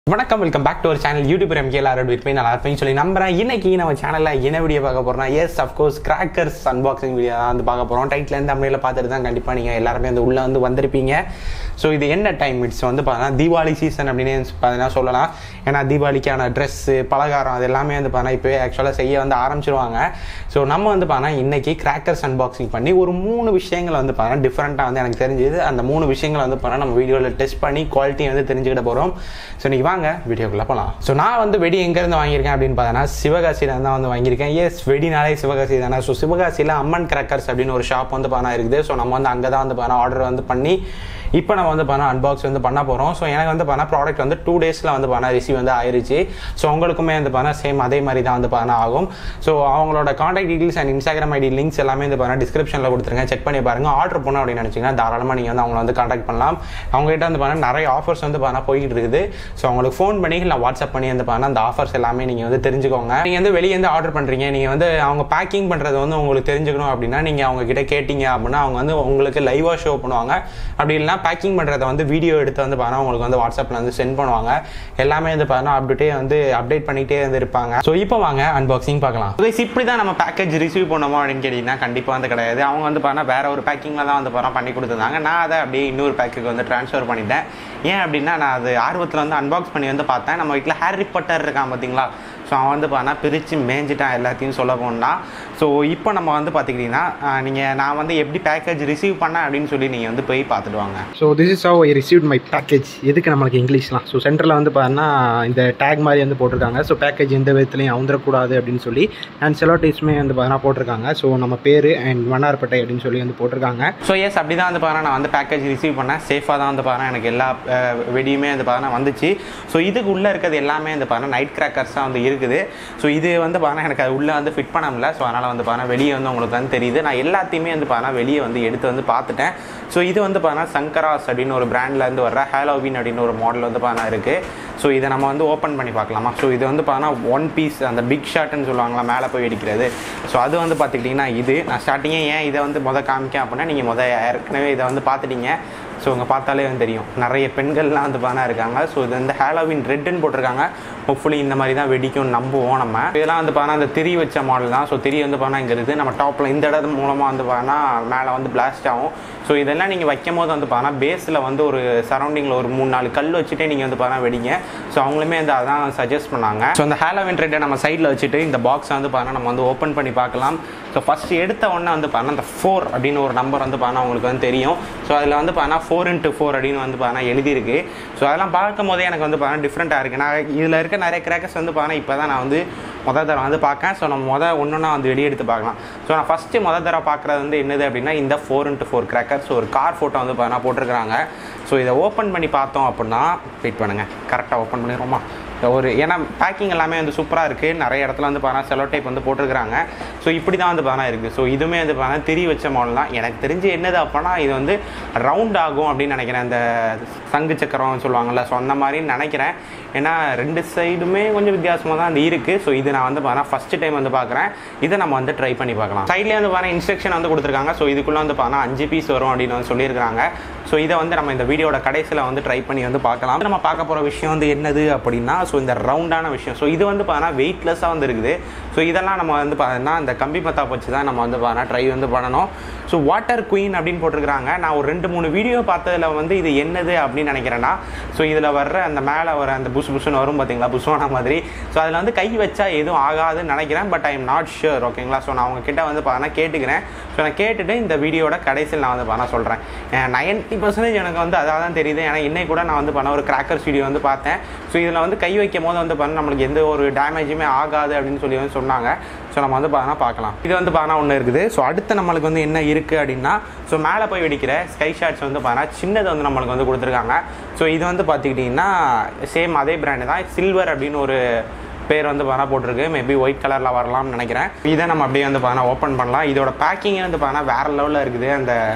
வணக்கம் welcome back to ஒரு channel YouTube எம்கேல ஆரோட் விற்பனை நல்லா இருப்பேன்னு சொல்லி நம்புறேன் இன்னைக்கு நம்ம சேனலில் என்ன வீடியோ பார்க்க போறோம்னா yes of course crackers unboxing video தான் வந்து பார்க்க போகிறோம் டைட்டில் இருந்து தமிழில் பார்த்துட்டு தான் கண்டிப்பாக நீங்கள் எல்லாருமே வந்து உள்ளே வந்து வந்திருப்பீங்க ஸோ இது என்ன டைம் இட்ஸ் வந்து பார்த்தீங்கன்னா தீபாவளி சீசன் அப்படின்னு பார்த்தீங்கன்னா சொல்லலாம் ஏன்னா தீபாவளிக்கான ட்ரெஸ்ஸு பலகாரம் அது எல்லாமே வந்து பார்த்தீங்கன்னா இப்போவே ஆக்சுவலாக செய்ய வந்து ஆரம்பிச்சிருவாங்க ஸோ நம்ம வந்து பார்த்தீங்கன்னா இன்னைக்கு கிராக்கர்ஸ் அன்பாக்சிங் பண்ணி ஒரு மூணு விஷயங்கள் வந்து பார்த்தீங்கன்னா டிஃப்ரெண்ட்டாக வந்து எனக்கு தெரிஞ்சது அந்த மூணு விஷயங்களை வந்து பார்த்தீங்கன்னா நம்ம வீடியோவில் டெஸ்ட் பண்ணி குவாலிட்டி வந்து தெரிஞ்சுக்கிட போகிறோம் ஸோ நீங்கள் வாங்க வீடியோக்குள்ளே போகலாம் ஸோ நான் வந்து வெடி எங்கேருந்து வாங்கியிருக்கேன் அப்படின்னு பார்த்தீங்கன்னா சிவகாசியில தான் வந்து வாங்கியிருக்கேன் எஸ் வெடினாலே சிவகாசி தானே ஸோ சிவகாசியில் அம்மன் கிராக்கர்ஸ் அப்படின்னு ஒரு ஷாப் வந்து பார்த்தா இருக்குது ஸோ நம்ம வந்து அங்கே தான் வந்து பார்த்தா ஆர்டர் வந்து பண்ணி இப்போ நம்ம வந்து பார்த்தா அன்பாக்ஸ் வந்து பண்ண போகிறோம் ஸோ எனக்கு வந்து பார்த்தா ப்ராடக்ட் வந்து டூ டேஸில் வந்து பார்த்தா ரிசீவ் வந்து ஆயிருச்சு ஸோ உங்களுக்குமே வந்து பார்த்தா சேம் அதே மாதிரி தான் வந்து பார்த்தா ஆகும் ஸோ அவங்களோட contact details and Instagram ID links எல்லாமே வந்து பார்த்தா டிஸ்கிரிப்ஷனில் கொடுத்துருங்க செக் பண்ணி பாருங்க ஆர்டர் பண்ணணும் அப்படின்னு நினச்சிங்கன்னா தாராளமாக நீங்கள் வந்து அவங்கள வந்து காண்டாக்ட் பண்ணலாம் அவங்ககிட்ட வந்து பார்த்தா நிறைய ஆஃபர்ஸ் வந்து பார்த்தா போயிட்டு இருக்குது ஸோ அவங்களுக்கு ஃபோன் பண்ணி இல்லை வாட்ஸ்அப் பண்ணி வந்து பார்த்தா அந்த ஆஃபர்ஸ் எல்லாமே நீங்கள் வந்து தெரிஞ்சுக்கோங்க நீங்கள் வந்து வெளியே வந்து ஆர்டர் பண்ணுறீங்க நீங்கள் வந்து அவங்க பேக்கிங் பண்ணுறது வந்து உங்களுக்கு தெரிஞ்சுக்கணும் அப்படின்னா நீங்கள் அவங்க கிட்ட கேட்டீங்க அப்படின்னா அவங்க வந்து உங்களுக்கு லைவாக ஷோ பண்ணுவாங்க அப்படி இல்லைனா பேக்கிங் பண்ணுறத வந்து வீடியோ எடுத்து வந்து பார்த்தா உங்களுக்கு வந்து வாட்ஸ்அப்பில் வந்து சென்ட் பண்ணுவாங்க எல்லாமே வந்து பார்த்தா அப்டேட்டே வந்து அப்டேட் பண்ணிகிட்டே வந்து இருப்பாங்க ஸோ இப்போ வாங்க அன்பாக்சிங் பார்க்கலாம் ஸோ இப்படி தான் நம்ம பேக்கேஜ் ரிசீவ் பண்ணோமோ அப்படின்னு கேட்டிங்கன்னா கண்டிப்பாக வந்து கிடையாது அவங்க வந்து பார்த்தா வேற ஒரு பேக்கிங்கில் தான் வந்து பார்த்தா பண்ணி கொடுத்துருந்தாங்க நான் அதை அப்படியே இன்னொரு பேக்குக்கு வந்து ட்ரான்ஸ்ஃபர் பண்ணிட்டேன் ஏன் அப்படின்னா நான் அது ஆர்வத்தில் வந்து அன்பாக்ஸ் பண்ணி வந்து பார்த்தேன் நம்ம வீட்டில் ஹேரி பட்டர் இருக்கான் பார்த்தீங்களா ஸோ அவன் வந்து பார்த்தா பிரித்து மேய்ஞ்சிட்டான் எல்லாத்தையும் சொல்ல போனால் ஸோ இப்போ நம்ம வந்து பார்த்துக்கிட்டிங்கன்னா நீங்கள் நான் வந்து எப்படி பேக்கேஜ் ரிசீவ் பண்ணேன் அப்படின்னு சொல்லி நீங்கள் வந்து போய் பார்த்துட்டு வாங்க so this is how I received my package எதுக்கு நம்மளுக்கு இங்கிலீஷ்லாம் ஸோ சென்டரில் வந்து பார்த்தீங்கன்னா இந்த டேக் மாதிரி வந்து போட்டிருக்காங்க ஸோ பேக்கேஜ் எந்த விதத்துலையும் அவுந்துடக்கூடாது அப்படின்னு சொல்லி அண்ட் செலோடைஸ்மே வந்து பார்த்தீங்கன்னா போட்டிருக்காங்க ஸோ நம்ம பேர் அண்ட் வண்ணார்பேட்டை அப்படின்னு சொல்லி வந்து போட்டிருக்காங்க ஸோ எஸ் அப்படி தான் வந்து பாருங்க நான் வந்து பேக்கேஜ் ரிசீவ் பண்ணேன் சேஃபாக தான் வந்து பாருங்க எனக்கு எல்லா அஹ், வெடியுமே வந்து பாருங்க வந்துச்சு ஸோ இதுக்கு உள்ளே இருக்கிறது எல்லாமே வந்து பாருங்க நைட் கிராக்கர்ஸ் தான் வந்து இருக்குது ஸோ இது வந்து பாருங்க எனக்கு அது உள்ளே வந்து ஃபிட் பண்ண முடியல ஸோ அதனால் வந்து பாருங்க வெளியே வந்து உங்களுக்கு வந்து தெரியுது நான் எல்லாத்தையுமே வந்து பாருங்க வெளியே வந்து எடுத்து வந்து பார்த்துட்டேன் ஸோ இது வந்து பாருங்க சங்கராஸ் அப்படின்னு ஒரு பிராண்ட்ல இருந்து வர்ற ஹேலோவின் அப்படின்னு ஒரு மாடல் வந்து பாருங்க இருக்குது ஸோ இதை நம்ம வந்து ஓப்பன் பண்ணி பார்க்கலாமா ஸோ இது வந்து பார்த்தா ஒன் பீஸ் அந்த பிக் ஷாட்னு சொல்லுவாங்களா மேலே போய் வெடிக்கிறது ஸோ அது வந்து பார்த்துக்கிட்டிங்கன்னா இது நான் ஸ்டார்டிங்கே ஏன் இதை வந்து முத காமிக்கேன் அப்படின்னா நீங்கள் முத ஏற்கனவே இதை வந்து பார்த்துட்டீங்க ஸோ இங்கே பார்த்தாலே வந்து தெரியும் நிறைய பெண்கள்லாம் வந்து பானா இருக்காங்க ஸோ இது வந்து ஹேலோவின் ரெட்டுன்னு போட்டிருக்காங்க ஹோப்ஃபுல்லி இந்த மாதிரி தான் வெடிக்கும்னு நம்புவோம் நம்ம இதெல்லாம் வந்து பானா அந்த திரி வச்ச மாடல் தான் ஸோ திரி வந்து பானா இங்கே இருக்குது நம்ம டாப்பில் இந்த இடம் மூலமாக வந்து பானா மேலே வந்து பிளாஸ்ட் ஆகும் ஸோ இதெல்லாம் நீங்கள் வைக்கும் போது வந்து பானா பேஸில் வந்து ஒரு சரௌண்டிங்கில் ஒரு மூணு நாலு கல் வச்சுட்டே நீங்கள் வந்து பானா வெடிங்க ஸோ அவங்களுமே வந்து அதான் சஜஸ்ட் பண்ணாங்க ஸோ அந்த ஹேலோவின் ரெட்டை நம்ம சைடில் வச்சுட்டு இந்த பாக்ஸ் வந்து பாருங்க நம்ம வந்து ஓப்பன் பண்ணி பார்க்கலாம் ஸோ ஃபஸ்ட் எடுத்த உடனே வந்து பாருங்க அந்த ஃபோர் அப்படின்னு ஒரு நம்பர் வந்து பாருங்க உங்களுக்கு வந்து தெரியும் ஸோ அதில் வந்து பாருங்க ஃபோர் இன்ட்டு ஃபோர் அப்படின்னு வந்து பாருங்க எழுதியிருக்கு ஸோ அதெல்லாம் பார்க்கும் போதே எனக்கு வந்து பாருங்க டிஃப்ரெண்ட்டாக இருக்குது நான் இதில் இருக்க நிறைய கிராக்கர்ஸ் வந்து பாருங்க இப்போ தான் நான் வந்து மொதல் தடவை வந்து பார்க்கேன் ஸோ நம்ம மொதல் ஒன்றுனா வந்து வெளியே எடுத்து பார்க்கலாம் ஸோ நான் ஃபஸ்ட்டு மொதல் தடவை பார்க்குறது வந்து என்னது அப்படின்னா இந்த ஃபோர் இன்ட்டு ஃபோர் கிராக்கர்ஸ் ஒரு கார் ஃபோட்டோ வந்து பாருங்க போட்டிருக்கிறாங்க ஸோ இதை ஓப்பன் பண்ணி பார்த்தோம் அப்படின்னா வெயிட் பண்ணுங்கள் கரெக்டாக ஓப்பன் பண்ணிடுறோமா ஒரு ஏன்னா பேக்கிங் எல்லாமே வந்து சூப்பராக இருக்குது நிறைய இடத்துல வந்து பார்த்தா செலோ டைப் வந்து போட்டிருக்கிறாங்க ஸோ இப்படி தான் வந்து பார்த்தா இருக்குது ஸோ இதுவுமே வந்து பார்த்தா திரி வச்ச மாடல் தான் எனக்கு தெரிஞ்சு என்னது அப்படின்னா இது வந்து ரவுண்ட் ஆகும் அப்படின்னு நினைக்கிறேன் இந்த சங்கு சக்கரம் சொல்லுவாங்கள்ல ஸோ அந்த மாதிரி நினைக்கிறேன் ஏன்னா ரெண்டு சைடுமே கொஞ்சம் வித்தியாசமாக தான் வந்து இருக்குது ஸோ இது நான் வந்து பார்த்தா ஃபஸ்ட்டு டைம் வந்து பார்க்குறேன் இதை நம்ம வந்து ட்ரை பண்ணி பார்க்கலாம் சைட்லேயே வந்து பார்த்தா இன்ஸ்ட்ரக்ஷன் வந்து கொடுத்துருக்காங்க ஸோ இதுக்குள்ளே வந்து பார்த்தா அஞ்சு பீஸ் வரும் அப்படின்னு வந்து சொல்லியிருக்காங்க ஸோ இதை வந்து நம்ம இந்த வீடியோட கடைசியில் வந்து ட்ரை பண்ணி வந்து பார்க்கலாம் நம்ம பார்க்க போகிற விஷயம் வந்து என்னது அப்படின்னா ஸோ இந்த ரவுண்டான விஷயம் ஸோ இது வந்து பார்த்தா வெயிட்லெஸ்ஸாக வந்து இருக்குது ஸோ இதெல்லாம் நம்ம வந்து பார்த்தோன்னா இந்த கம்பி பத்தா வச்சு தான் நம்ம வந்து பார்த்தா ட்ரை வந்து பண்ணணும் ஸோ வாட்டர் குயின் அப்படின்னு போட்டிருக்கிறாங்க நான் ஒரு ரெண்டு மூணு வீடியோ பார்த்ததுல வந்து இது என்னது அப்படின்னு நினைக்கிறேன்னா ஸோ இதில் வர்ற அந்த மேலே வர அந்த புஷ் புஷ்னு வரும் பார்த்தீங்களா புஷ்வானா மாதிரி ஸோ அதில் வந்து கை வச்சா எதுவும் ஆகாதுன்னு நினைக்கிறேன் but I am not sure ஓகேங்களா ஸோ நான் அவங்க கிட்ட வந்து பார்த்தா கேட்டுக்கிறேன் ஸோ நான் கேட்டுட்டு இந்த வீடியோட கடைசியில் நான் வந்து பண்ண சொல்கிறேன் நைன்ட்டி பர்சன்டேஜ் எனக்கு வந்து அதாக தான் தெரியுது ஏன்னா இன்னைக்கு கூட நான் வந்து பண்ண ஒரு கிராக்கர்ஸ் வீடியோ வந்து பார்த்தேன் ஸோ இதில் வந்து கை வைக்கும் போது வந்து பண்ண நம்மளுக்கு எந்த ஒரு டேமேஜுமே ஆகாது அப்படின்னு சொல்லி வந்து சொன்னாங்க ஸோ நம்ம வந்து பார்த்தா பார்க்கலாம் இது வந்து பார்த்தா ஒன்று இருக்குது ஸோ அடுத்து நம்மளுக்கு வந்து என்ன இருக்குது அப்படின்னா ஸோ மேலே போய் வெடிக்கிற ஸ்கை ஷாட்ஸ் வந்து பார்த்தா சின்னது வந்து நம்மளுக்கு வந்து கொடுத்துருக்காங்க ஸோ இது வந்து பார்த்துக்கிட்டிங்கன்னா சேம் அதே பிராண்டு தான் சில்வர் அப்படின்னு ஒரு பேர் வந்து பார்த்தா போட்டிருக்கு மேபி ஒயிட் கலரில் வரலாம்னு நினைக்கிறேன் இதை நம்ம அப்படியே வந்து பார்த்தா ஓப்பன் பண்ணலாம் இதோட பேக்கிங் வந்து பார்த்தா வேறு லெவலில் இருக்குது அந்த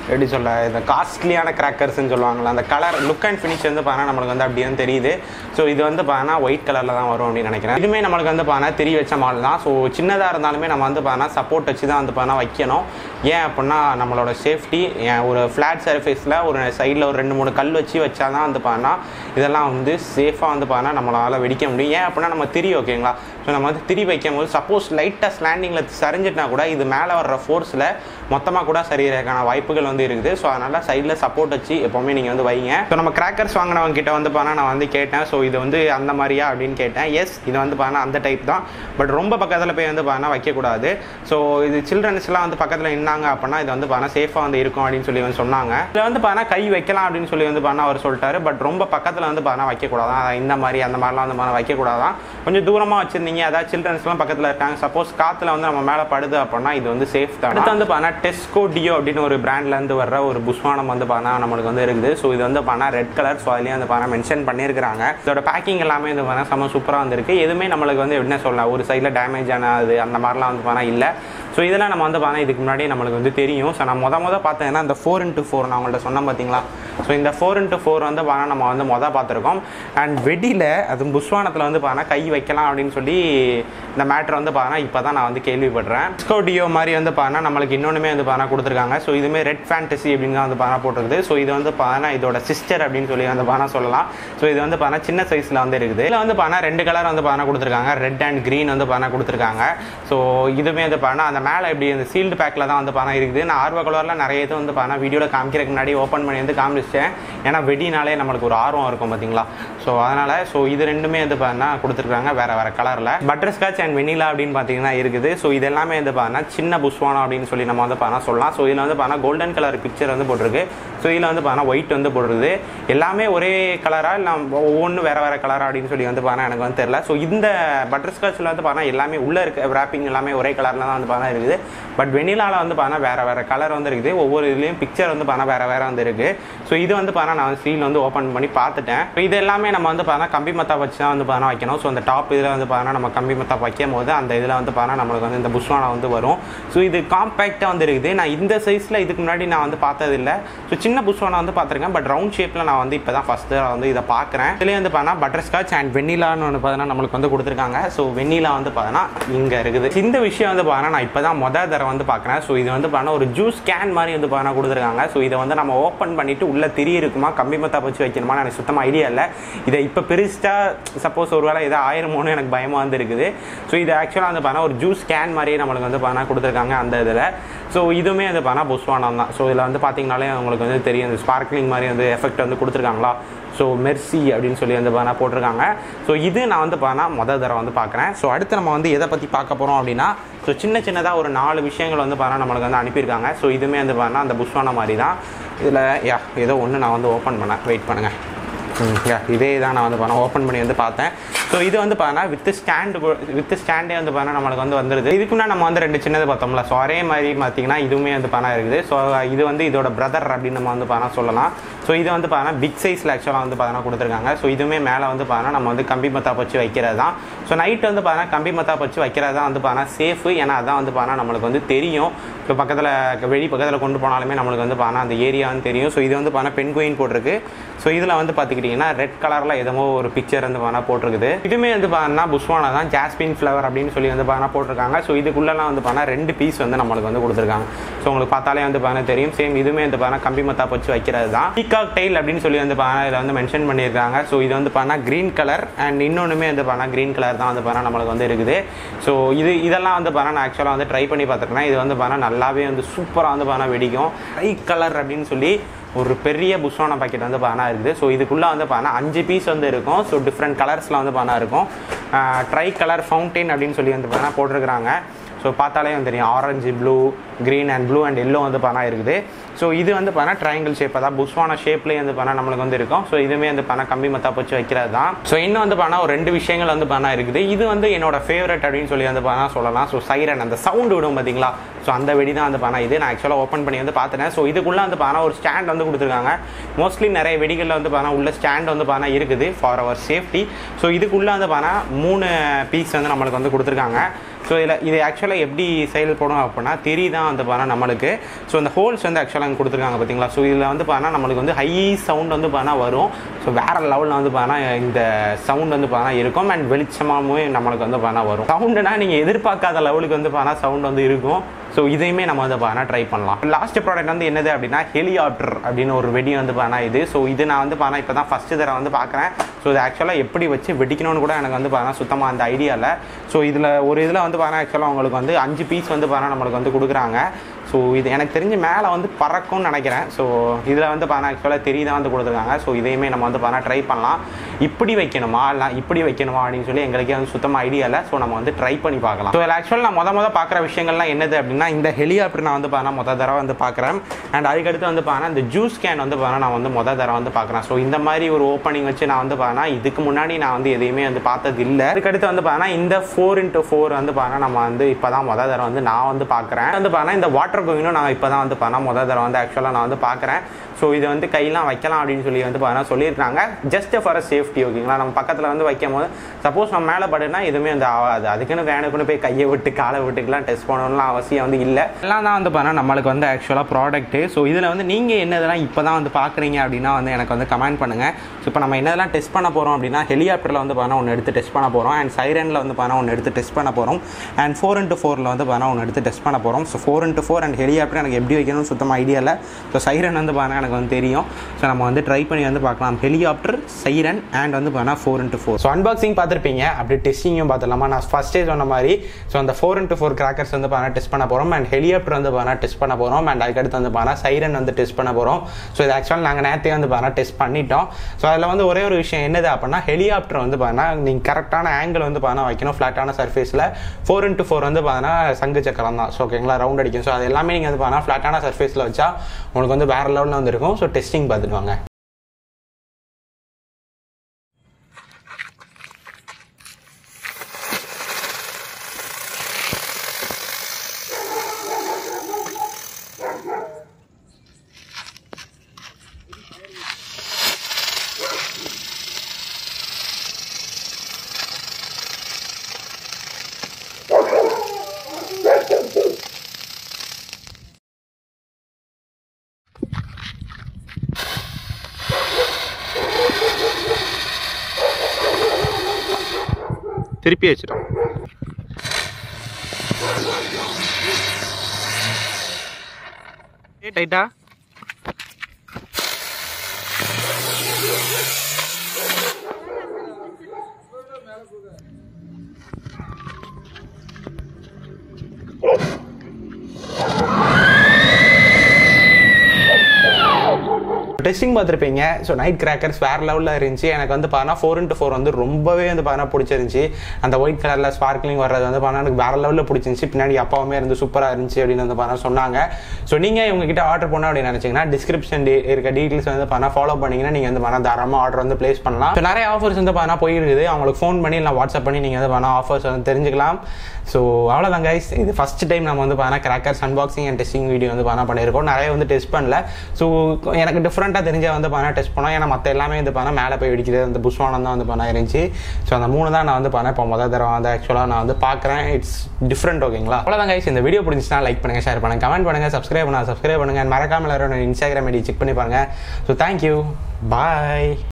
எப்படி சொல்ல இந்த காஸ்ட்லியான கிராக்கர்ஸ்னு சொல்லுவாங்கள்ல அந்த கலர் லுக் அண்ட் ஃபினிஷ் வந்து பார்த்தா நம்மளுக்கு வந்து அப்படி வந்து தெரியுது ஸோ இது வந்து பார்த்தா ஒயிட் கலரில் தான் வரும் அப்படின்னு நினைக்கிறேன் இதுவுமே நம்மளுக்கு வந்து பார்த்தா தெரி வச்ச மாடல் தான் ஸோ சின்னதாக இருந்தாலுமே நம்ம வந்து பார்த்தா சப்போர்ட் வச்சு தான் வந்து பார்த்தா வைக்கணும் ஏன் அப்படின்னா நம்மளோட சேஃப்டி ஒரு ஃப்ளாட் சர்ஃபேஸில் ஒரு சைடில் ஒரு ரெண்டு மூணு கல் வச்சு வச்சா தான் வந்து பார்த்தா இதெல்லாம் வந்து சேஃபாக வந்து பார்த்தா நம்மளால் வெடிக்க முடியும் ஏன் அப்படின்னா நம்ம திரி ஓகேங்களா ஸோ நம்ம வந்து திரி வைக்கும் போது சப்போஸ் லைட்டாக ஸ்லாண்டிங்கில் சரிஞ்சிட்டுனா கூட இது மேலே வர்ற ஃபோர்ஸில் மொத்தமாக கூட சரியறதுக்கான வாய்ப்புகள் வந்து இருக்குது ஸோ அதனால் சைடில் சப்போர்ட் வச்சு எப்போவுமே நீங்கள் வந்து வைங்க ஸோ நம்ம கிராக்கர்ஸ் வாங்கினவங்க கிட்ட வந்து பார்த்தா நான் வந்து கேட்டேன் ஸோ இது வந்து அந்த மாதிரியா அப்படின்னு கேட்டேன் எஸ் இது வந்து பார்த்தா அந்த டைப் தான் பட் ரொம்ப பக்கத்தில் போய் வந்து பார்த்தா வைக்கக்கூடாது ஸோ இது சில்ட்ரன்ஸ்லாம் வந்து பக்கத்தில் நின்னாங்க அப்படின்னா இது வந்து பார்த்தா சேஃபாக வந்து இருக்கும் அப்படின்னு சொல்லி வந்து சொன்னாங்க இதில் வந்து பார்த்தா கை வைக்கலாம் அப்படின்னு சொல்லி வந்து பார்த்தா அவர் சொல்லிட்டாரு பட் ரொம்ப பக்கத்தில் வந்து பார்த்தா வைக்கக்கூடாதான் இந்த மாதிரி அந்த மாதிரிலாம் வந்து பார்த்தா வைக்கக்கூடாதான் கொஞ்சம் தூரமாக வச்சிருந்தீங்க அதாவது சில்ட்ரன்ஸ்லாம் பக்கத்தில் இருக்காங்க சப்போஸ் காற்றுல வந்து நம்ம மேலே படுது அப்படின்னா இது வந்து சேஃப் தான் அடுத்து வந்து பார்த்தா டெஸ்கோ டியோ அப்படின்னு ஒரு பிராண்ட்லேருந்து வர்ற ஒரு புஷ்வானம் வந்து பார்த்தா நம்மளுக்கு வந்து இருக்குது ஸோ இது வந்து பார்த்தா ரெட் கலர் ஸோ அதுலேயே வந்து பார்த்தா மென்ஷன் பண்ணியிருக்கிறாங்க இதோட பேக்கிங் எல்லாமே வந்து பார்த்தா செம்ம சூப்பராக வந்துருக்கு எதுவுமே நம்மளுக்கு வந்து என்ன சொல்லலாம் ஒரு சைடில் டேமேஜ் ஆனது அந்த மாதிரிலாம் வந்து பார்த்தா இல்லை ஸோ இதெல்லாம் நம்ம வந்து பார்த்தா இதுக்கு முன்னாடி நம்மளுக்கு வந்து தெரியும் ஸோ நான் முத முத பார்த்தேன்னா இந்த ஃபோர் இன்ட்டு ஃபோர் நான் உங்கள்ட்ட சொன்னேன் பார்த்தீங்களா ஸோ இந்த ஃபோர் இன்ட்டு ஃபோர் வந்து பார்த்தா நம்ம வந்து மொதல் பார்த்துருக்கோம் அண்ட் வெடியில் அது புஷ்வானத்தில் வந்து பார்த்தா கை வைக்கலாம் அப்படின்னு சொல்லி இந்த மேட்ரு வந்து பார்த்தா இப்போ தான் நான் வந்து கேள்விப்படுறேன் ஸ்கோடியோ மாதிரி வந்து பார்த்தா நம்மளுக்கு இன்னொன்றுமே வந்து பார்த்தா கொடுத்துருக்காங்க ஸோ இதுவுமே ரெட் ஃபேண்டசி அப்படின்னு தான் வந்து பார்த்தா போட்டிருக்குது ஸோ இது வந்து பார்த்தா இதோட சிஸ்டர் அப்படின்னு சொல்லி வந்து பார்த்தா சொல்லலாம் ஸோ இது வந்து பார்த்தா சின்ன சைஸில் வந்து இருக்குது இதில் வந்து பார்த்தா ரெண்டு கலர் வந்து பார்த்தா கொடுத்துருக்காங்க ரெட் அண்ட் க்ரீன் வந்து பார்த்தா கொடுத்துருக்காங்க ஸோ இதுவுமே வந்து பார்த்தா அந்த மேலே இப்படி இந்த சீல்டு பேக்கில் தான் வந்து பார்த்தா இருக்குது நான் ஆர்வ கலரில் நிறைய இது வந்து பார்த்தா வீடியோவில் காமிக்கிறதுக்கு முன்னாடி ஓப்பன் பண்ணி வந்து காமிச்சிட்டேன் ஏன்னா வெடினாலே நம்மளுக்கு ஒரு ஆர்வம் இருக்கும் பார்த்தீங்களா ஸோ அதனால் ஸோ இது ரெண்டுமே வந்து பார்த்தா கொடுத்துருக்காங்க வேறு வேறு கலரில் பட்டர் ஸ்காட்ச் அண்ட் வெனிலா அப்படின்னு பார்த்தீங்கன்னா இருக்குது ஸோ இது எல்லாமே வந்து பார்த்தா சின்ன புஷ்வானம் அப்படின்னு சொல்லி நம்ம வந்து பார்த்தா சொல்லலாம் ஸோ இதில் வந்து பார்த்தா கோல்டன் கலர் பிக்சர் வந்து போட்டிருக்கு ஸோ இதில் வந்து பார்த்தா ஒயிட் வந்து போட்டிருக்குது எல்லாமே ஒரே கலராக இல்லை ஒவ்வொன்றும் வேறு வேறு கலரா அப்படின்னு சொல்லி வந்து பார்த்தா எனக்கு வந்து தெரியல ஸோ இந்த பட்டர் ஸ்காட்சில் வந்து பார்த்தா எல்லாமே உள்ளே இருக்க ரேப்பிங் எல்லாமே ஒரே கலரில் தான் வந்து பார்த்தா இருக்குது பட் வெனிலாவில் வந்து பார்த்தா வேறு வேறு கலர் வந்து இருக்குது ஒவ்வொரு இதுலேயும் பிக்சர் வந்து பார்த்தா வேறு வேறு வந்து இருக்குது ஸோ இது வந்து பார்த்தா நான் சீல் வந்து ஓப்பன் பண்ணி பார்த்துட்டேன் ஸோ இது எல்லாமே நம்ம வந்து பார்த்தா கம்பி மத்தா வச்சு தான் வந்து பார்த்தா வைக்கணும் ஸோ அந்த டாப் இதில் வந்து பார்த்தா நம்ம கம்பி மத்தா வைக்கும் போது அந்த இதில் வந்து பார்த்தா நம்மளுக்கு வந்து இந்த புஷ்வானா வந்து வரும் ஸோ இது காம்பேக்டாக வந்து இருக்குது நான் இந்த சைஸில் இதுக்கு முன்னாடி நான் வந்து பார்த்ததில்லை ஸோ சின்ன புஷ்வானா வந்து பார்த்துருக்கேன் பட் ரவுண்ட் ஷேப்பில் நான் வந்து இப்போ தான் ஃபஸ்ட்டு வந்து இதை பார்க்குறேன் இதுலேயே வந்து பார்த்தா பட்டர் ஸ்காட்ச் அண்ட் வெண்ணிலான்னு ஒன்று பார்த்தீங்கன்னா நம்மளுக்கு வந்து கொடுத்துருக்காங்க ஸோ வெண்ணிலா வந்து பார்த்தோன்னா இங்கே இருக்குது இந்த விஷயம் வந்து பார்த்தா நான் இப்போ தான் மொதல் தடவை வந்து பார்க்குறேன் ஸோ இது வந்து பார்த்தா ஒரு ஜூஸ் கேன் மாதிரி வந்து பார்த்தா கொடுத்துருக்காங்க ஸோ இதை வந்து நம்ம ஓப்பன் பண்ணிட்டு உள்ள திரி இருக்குமா கம்பி மத்தா வச்சு வைக்கணுமா எனக்கு சுத்தமாக ஐடியா இல்லை இதை இப்போ பெருசாக சப்போஸ் ஒரு வேளை இதை ஆயிரமோன்னு எனக்கு பயமாக வந்து இருக்குது ஸோ இது ஆக்சுவலாக வந்து பார்த்தா ஒரு ஜூஸ் கேன் மாதிரியே நம்மளுக்கு வந்து பார்த்தா கொடுத்துருக்காங்க அந்த இதில் ஸோ இதுவுமே வந்து பார்த்தா புஷ்வானம் தான் ஸோ இதில் வந்து பார்த்தீங்கனாலே உங்களுக்கு வந்து தெரியும் இந்த ஸ்பார்க்லிங் மாதிரி வந்து எஃபெக்ட் வந்து கொடுத்துருக்காங்களா ஸோ மெர்சி அப்படின்னு சொல்லி வந்து பார்த்தா போட்டிருக்காங்க ஸோ இது நான் வந்து பார்த்தா மொதல் தடவை வந்து பார்க்குறேன் ஸோ அடுத்து நம்ம வந்து எதை பற்றி பார்க்க போகிறோம் அப்படின்னா ஸோ சின்ன சின்னதாக ஒரு நாலு விஷயங்கள் வந்து பார்த்தா நம்மளுக்கு வந்து அனுப்பியிருக்காங்க ஸோ இதுவுமே வந்து பார்த்தா அந்த புஷ்வான மாதிரி தான் இதில் யா ஏதோ ஒன்று நான் வந்து ஓப்பன் பண்ணேன் வெயிட் பண்ணுங்கள் யா இதே தான் நான் வந்து பண்ணேன் ஓப்பன் பண்ணி வந்து பார்த்தேன் ஸோ இது வந்து பார்த்தா வித் ஸ்டாண்டு வித் ஸ்டாண்டே வந்து பார்த்தா நம்மளுக்கு வந்து வந்துருது இதுக்கு முன்னாடி நம்ம வந்து ரெண்டு சின்னது பார்த்தோம்ல ஸோ ஒரே மாதிரி பார்த்தீங்கன்னா இதுவுமே வந்து பணம் இருக்குது ஸோ இது வந்து இதோட பிரதர் அப்படின்னு நம்ம வந்து பணம் சொல்லலாம் ஸோ இது வந்து பார்த்தா பிக் சைஸில் ஆக்சுவலாக வந்து பார்த்தா கொடுத்துருக்காங்க ஸோ இதுவுமே மேலே வந்து பார்த்தா நம்ம வந்து கம்பி மத்தாப் வச்சு வைக்கிறது தான் ஸோ நைட் வந்து பார்த்தா கம்பி மத்தாப் வச்சு வைக்கிறது தான் வந்து பார்த்தா சேஃபு ஏன்னா அதான் வந்து பார்த்தா நம்மளுக்கு வந்து தெரியும் இப்போ பக்கத்தில் வெளி பக்கத்தில் கொண்டு போனாலுமே நம்மளுக்கு வந்து பார்த்தா அந்த ஏரியான்னு தெரியும் ஸோ இது வந்து பார்த்தா பெண் குயின் போட்டிருக்கு ஸோ இதில் வந்து பார்த்துக்கிட்டிங்கன்னா ரெட் கலரில் எதோ ஒரு பிக்சர் வந்து பார்த்தா போட்டிருக்குது இதுவுமே வந்து பார்த்தா புஷ்வானா தான் ஜாஸ்மின் ஃப்ளவர் அப்படின்னு சொல்லி வந்து பார்த்தா போட்டிருக்காங்க ஸோ இதுக்குள்ளெல்லாம் வந்து பார்த்தா ரெண்டு பீஸ் வந்து நம்மளுக்கு வந்து கொடுத்துருக்காங்க ஸோ உங்களுக்கு பார்த்தாலே வந்து பார்த்தா தெரியும் சேம் இதுவுமே வந்து பார்த்தா கம்பி மத்தாப் வச்சு வைக்கிறது தான் பீகாக் டெயில் அப்படின்னு சொல்லி வந்து பார்த்தா இதில் வந்து மென்ஷன் பண்ணியிருக்காங்க ஸோ இது வந்து பார்த்தா க்ரீன் கலர் அண்ட் இன்னொன்றுமே வந்து பார்த்தா க்ரீன் கலர் தான் வந்து பார்த்தா நம்மளுக்கு வந்து இருக்குது ஸோ இது இதெல்லாம் வந்து பார்த்தா நான் ஆக்சுவலாக வந்து ட்ரை பண்ணி பார்த்துருக்கேன் இது வந்து பார்த்தா நல்லாவே வந்து சூப்பராக வந்து பார்த்தா வெடிக்கும் ஹை கலர் அப்படின்னு சொல்லி ஒரு பெரிய புஷ்வான பாக்கெட் வந்து பானா இருக்குது ஸோ இதுக்குள்ளே வந்து பானா அஞ்சு பீஸ் வந்து இருக்கும் ஸோ டிஃப்ரெண்ட் கலர்ஸில் வந்து பானா இருக்கும் ட்ரை கலர் ஃபவுண்டைன் அப்படின்னு சொல்லி வந்து பானா போட்டிருக்கிறாங்க ஸோ பார்த்தாலே வந்து தெரியும் orange blue green and blue and yellow வந்து பானா இருக்குது ஸோ இது வந்து பானா ட்ரையாங்கிள் ஷேப் அதான் புஷ்வான ஷேப்லேயே வந்து பானா நம்மளுக்கு வந்து இருக்கும் ஸோ இதுவுமே வந்து பானா கம்பி மத்தா வச்சு வைக்கிறது தான் ஸோ இன்னும் வந்து பானா ஒரு ரெண்டு விஷயங்கள் வந்து பானா இருக்குது இது வந்து என்னோட ஃபேவரட் அப்படின்னு சொல்லி வந்து பானா சொல்லலாம் ஸோ சைரன் அந்த சவுண்ட் விடும் பார்த்தீங்களா ஸோ அந்த வெடி தான் வந்து பானா இது நான் ஆக்சுவலாக ஓப்பன் பண்ணி வந்து பார்த்துட்டேன் ஸோ இதுக்குள்ளே வந்து பானா ஒரு ஸ்டாண்ட் வந்து கொடுத்துருக்காங்க மோஸ்ட்லி நிறைய வெடிகளில் வந்து பானா உள்ள ஸ்டாண்ட் வந்து பானா இருக்குது ஃபார் அவர் சேஃப்டி ஸோ இதுக்குள்ளே வந்து பானா மூணு பீஸ் வந்து நம்மளுக்கு வந்து கொடுத்துருக்காங்க ஸோ இதில் இது ஆக்சுவலாக எப்படி செயல்படும் அப்படின்னா தெரி தான் வந்து பார்த்தா நம்மளுக்கு ஸோ இந்த ஹோல்ஸ் வந்து ஆக்சுவலாக இங்கே கொடுத்துருக்காங்க பார்த்தீங்களா ஸோ இதில் வந்து பார்த்தா நம்மளுக்கு வந்து ஹை சவுண்ட் வந்து பார்த்தா வரும் ஸோ வேறு லெவலில் வந்து பார்த்தா இந்த சவுண்ட் வந்து பார்த்தா இருக்கும் அண்ட் வெளிச்சமாகவும் நம்மளுக்கு வந்து பார்த்தா வரும் சவுண்டுனா நீங்கள் எதிர்பார்க்காத லெவலுக்கு வந்து பார்த்தா சவுண்ட் வந்து இருக்கும் ஸோ இதையுமே நம்ம வந்து பார்த்தா ட்ரை பண்ணலாம் லாஸ்ட் ப்ராடக்ட் வந்து என்னது அப்படின்னா ஹெலிகாப்டர் அப்படின்னு ஒரு வெடி வந்து பார்த்தா இது ஸோ இது நான் வந்து பார்த்தா இப்போ தான் ஃபஸ்ட்டு தடவை வந்து பார்க்குறேன் ஸோ இது ஆக்சுவலாக எப்படி வச்சு வெடிக்கணும்னு கூட எனக்கு வந்து பார்த்தா சுத்தமாக அந்த ஐடியா இல்லை ஸோ இதில் ஒரு இதில் வந்து பார்த்தா ஆக்சுவலாக உங்களுக்கு வந்து அஞ்சு பீஸ் வந்து பார்த்தா நம்மளுக்கு வந்து கொடுக்குறாங்க ஸோ இது எனக்கு தெரிஞ்சு மேலே வந்து பறக்கும்னு நினைக்கிறேன் ஸோ இதில் வந்து பார்த்தா ஆக்சுவலாக தெரியுதான் வந்து கொடுத்துருக்காங்க ஸோ இதையுமே நம்ம வந்து பார்த்தா ட்ரை பண்ணலாம் இப்படி வைக்கணுமா இல்லை இப்படி வைக்கணுமா அப்படின்னு சொல்லி எங்களுக்கே வந்து சுத்தமாக ஐடியா இல்லை ஸோ நம்ம வந்து ட்ரை பண்ணி பார்க்கலாம் ஸோ இதில் ஆக்சுவலாக நான் முத முத பார்க்குற விஷயங்கள்லாம் என்னது அப்படின்னா இந்த ஹெலிகாப்டர் நான் வந்து பார்த்தா முத தடவை வந்து பார்க்குறேன் அண்ட் அதுக்கடுத்து வந்து பார்த்தா இந்த ஜூஸ் கேன் வந்து பார்த்தா நான் வந்து முத தடவை வந்து பார்க்குறேன் ஸோ இந்த மாதிரி ஒரு ஓப்பனிங் வச்சு நான் வந்து பார்த்தா இதுக்கு முன்னாடி நான் வந்து எதையுமே வந்து பார்த்தது இல்லை அதுக்கடுத்து வந்து பார்த்தா இந்த ஃபோர் இன்ட்டு ஃபோர் வந்து பார்த்தா நம்ம வந்து இப்போ தான் முத தடவை வந்து நான் வந்து பார்க்குறேன் வந்து பார்த்தா இந்த வாட்டர் கோயினும் நான் இப்போ தான் வந்து பார்த்தா முத தடவை வந்து ஆக்சுவலாக நான் வந்து பார்க்குறேன் ஸோ இது வந்து கையெல்லாம் வைக்கலாம் அப்படின்னு சொல்லி வந்து பார்த்தா சொல்லியிருக்காங்க ஜஸ்ட் ஃபார் அ சேஃப்டி ஓகேங்களா நம்ம பக்கத்தில் வந்து வைக்கும் போது சப்போஸ் நம்ம மேலே படுனா எதுவுமே வந்து ஆகாது அதுக்குன்னு வேணுக்குன்னு போய் கையை விட்டு காலை விட்டுக்கெல்லாம் டெஸ்ட் பண்ணணும்லாம் அவசியம் வந்து இல்லை எல்லாம் தான் வந்து பார்த்தா நம்மளுக்கு வந்து ஆக்சுவலாக ப்ராடக்ட்டு ஸோ இதில் வந்து நீங்கள் என்னதெல்லாம் இப்போ தான் வந்து பார்க்குறீங்க அப்படின்னா வந்து எனக்கு வந்து கமெண்ட் பண்ணுங்கள் ஸோ இப்போ நம்ம என்னதெல்லாம் டெஸ்ட் பண்ண போகிறோம் அப்படின்னா ஹெலிகாப்டரில் வந்து பார்த்தா ஒன்று எடுத்து டெஸ்ட் பண்ண போகிறோம் அண்ட் சைரனில் வந்து பார்த்தா ஒன்று எடுத்து டெஸ்ட் பண்ண போகிறோம் அண்ட் ஃபோர் இன்ட்டு ஃபோரில் வந்து பார்த்தா ஒன்று எடுத்து டெஸ்ட் பண்ண போகிறோம் so four into four and helicopter எனக்கு எப்படி வைக்கணும்னு சுத்தமாக ஐடியா இல்லை ஸோ சைரன் வந்து பார்த்தா எனக்கு வந்து தெரியும் ஸோ நம்ம வந்து ட்ரை பண்ணி வந்து பார்க்கலாம் ஹெலிகாப்டர் சைரன் அண்ட் வந்து பார்த்தா four into four so unboxing பார்த்துருப்பீங்க அப்படி டெஸ்டிங்கும் பார்த்துலாமா நான் ஃபஸ்ட்டே சொன்ன மாதிரி ஸோ அந்த ஃபோர் இன்ட்டு ஃபோர் கிராக்கர்ஸ் வந்து பார்த்தா டெஸ்ட் பண்ண போகிறோம் அண்ட் ஹெலிகாப்டர் வந்து பார்த்தா டெஸ்ட் பண்ண போகிறோம் அண்ட் அதுக்கடுத்து வந்து பார்த்தா சைரன் வந்து டெஸ்ட் பண்ண போகிறோம் ஸோ இது ஆக்சுவலாக நாங்கள் நேற்றே வந்து பார்த்தா டெஸ்ட் பண்ணிட்டோம் ஸோ அதில் வந்து ஒரே ஒரு விஷயம் என்னது அப்படின்னா ஹெலிகாப்டர் வந்து பார்த்தா நீங்கள் கரெக்டான ஆங்கிள் வந்து பார்த்தா வைக்கணும் ஃப்ளாட்டான சர்ஃபேஸில் ஃபோர் இன்ட்டு ஃபோர் வந்து பார்த்தா சங்கு சக்கரம் தான் ஸோ ஓகேங்களா ரவுண்ட் அடிக்கும் ஸோ அது எல்லாமே நீங்கள் வந்து பார்த்தா ஃப்ளாட்டான சர்ஃபேஸில் வச்சா உங்களுக்கு வந்து வேறு லெவலில் வந்து இருக்கும் ஸோ டெஸ்டிங் பார்த்துட்டு வாங்க திருப்பி வச்சிட்டோம் ஏ டைட்டா டெஸ்டிங் பார்த்துருப்பீங்க ஸோ நைட் கிராக்கர்ஸ் வேறு லெவலில் இருந்துச்சு எனக்கு வந்து பார்த்தா ஃபோர் இன்ட்டு ஃபோர் வந்து ரொம்பவே வந்து பார்த்தா பிடிச்சிருந்துச்சி அந்த ஒயிட் கலரில் ஸ்பார்க்லிங் வர்றது வந்து பார்த்தா எனக்கு வேறு லெவலில் பிடிச்சிருந்துச்சி பின்னாடி அப்பாவுமே இருந்து சூப்பராக இருந்துச்சு அப்படின்னு வந்து பார்த்தா சொன்னாங்க ஸோ நீங்கள் இவங்ககிட்ட ஆர்டர் பண்ணோம் அப்படின்னு நினச்சிங்கன்னா டிஸ்கிரிப்ஷன் இருக்க டீட்டெயில்ஸ் வந்து பார்த்தா ஃபாலோ பண்ணிங்கன்னா நீங்கள் வந்து பார்த்தா தாராளமாக ஆர்டர் வந்து ப்ளேஸ் பண்ணலாம் இப்போ நிறைய ஆஃபர்ஸ் வந்து பார்த்தா போயிருக்குது அவங்களுக்கு ஃபோன் பண்ணி இல்லை வாட்ஸ்அப் பண்ணி நீங்கள் வந்து பார்த்தா ஆஃபர்ஸ் வந்து தெரிஞ்சுக்கலாம் ஸோ அவ்வளோதான் கைஸ் இது ஃபஸ்ட் டைம் நம்ம வந்து பார்த்தா crackers unboxing and testing video வந்து பார்த்தா பண்ணியிருக்கோம் நிறைய வந்து டெஸ்ட் பண்ணல ஸோ எனக்கு டிஃப்ரெண்ட்டாக தெரிஞ்ச வந்து பார்த்தா டெஸ்ட் பண்ணோம் ஏன்னா மற்ற எல்லாமே வந்து பார்த்தா மேலே போய் வெடிக்கிறது அந்த புஷ்வானம் தான் வந்து பண்ண இருந்துச்சு ஸோ அந்த மூணு தான் நான் வந்து பண்ணேன் இப்போ முதல் தடவை வந்து ஆக்சுவலாக நான் வந்து பார்க்குறேன் இட்ஸ் டிஃப்ரெண்ட் ஓகேங்களா அவ்வளோதான் கைஸ் இந்த வீடியோ பிடிச்சிச்சுன்னா லைக் பண்ணுங்கள் ஷேர் பண்ணுங்கள் கமெண்ட் பண்ணுங்கள் சப்ஸ்கிரைப் பண்ண சப்ஸ்கிரைப் பண்ணுங்கள் மறக்காமல் எல்லாரும் இன்ஸ்டாகிராம் ஐடி செக் பண்ணி பாருங்கள் ஸோ தேங்க்யூ பாய்